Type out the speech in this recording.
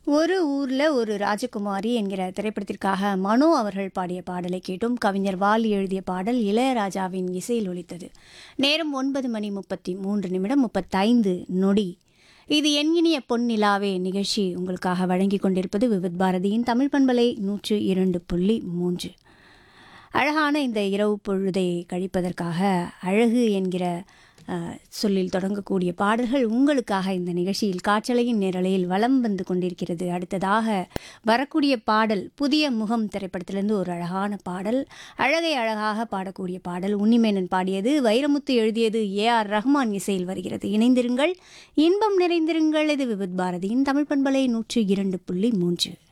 ஒரு ஊர்ல ஒரு ராஜகுமாரி என்கிற திரைப்படத்திற்காக மனோ அவர்கள் பாடிய பாடலை கேட்டும் கவிஞர் வாலி எழுதிய பாடல் இளையராஜாவின் இசையில் ஒலித்தது நேரம் ஒன்பது மணி முப்பத்தி மூன்று நிமிடம் முப்பத்தைந்து நொடி இது என் இனிய பொன்னிலாவே நிகழ்ச்சி உங்களுக்காக வழங்கி கொண்டிருப்பது விவித் பாரதியின் தமிழ் பண்பலை நூற்று இரண்டு புள்ளி மூன்று அழகான இந்த இரவு பொழுதை கழிப்பதற்காக அழகு என்கிற அஹ், சொல்லில் தொடங்கக்கூடிய பாடல்கள் உங்களுக்காக இந்த நிகழ்ச்சியில் காற்றலையின் நிரலையில் வலம் வந்து கொண்டிருக்கிறது அடுத்ததாக வரக்கூடிய பாடல் புதிய முகம் திரைப்படத்திலிருந்து ஒரு அழகான பாடல் அழகை அழகாக பாடக்கூடிய பாடல் உன்னிமேனன் பாடியது வைரமுத்து எழுதியது ஏ ஆர் ரஹ்மான் இசையில் வருகிறது இணைந்திருங்கள் இன்பம் நிறைந்திருங்கள் இது விவித் பாரதியின் தமிழ் பண்பலை நூற்று இரண்டு புள்ளி மூன்று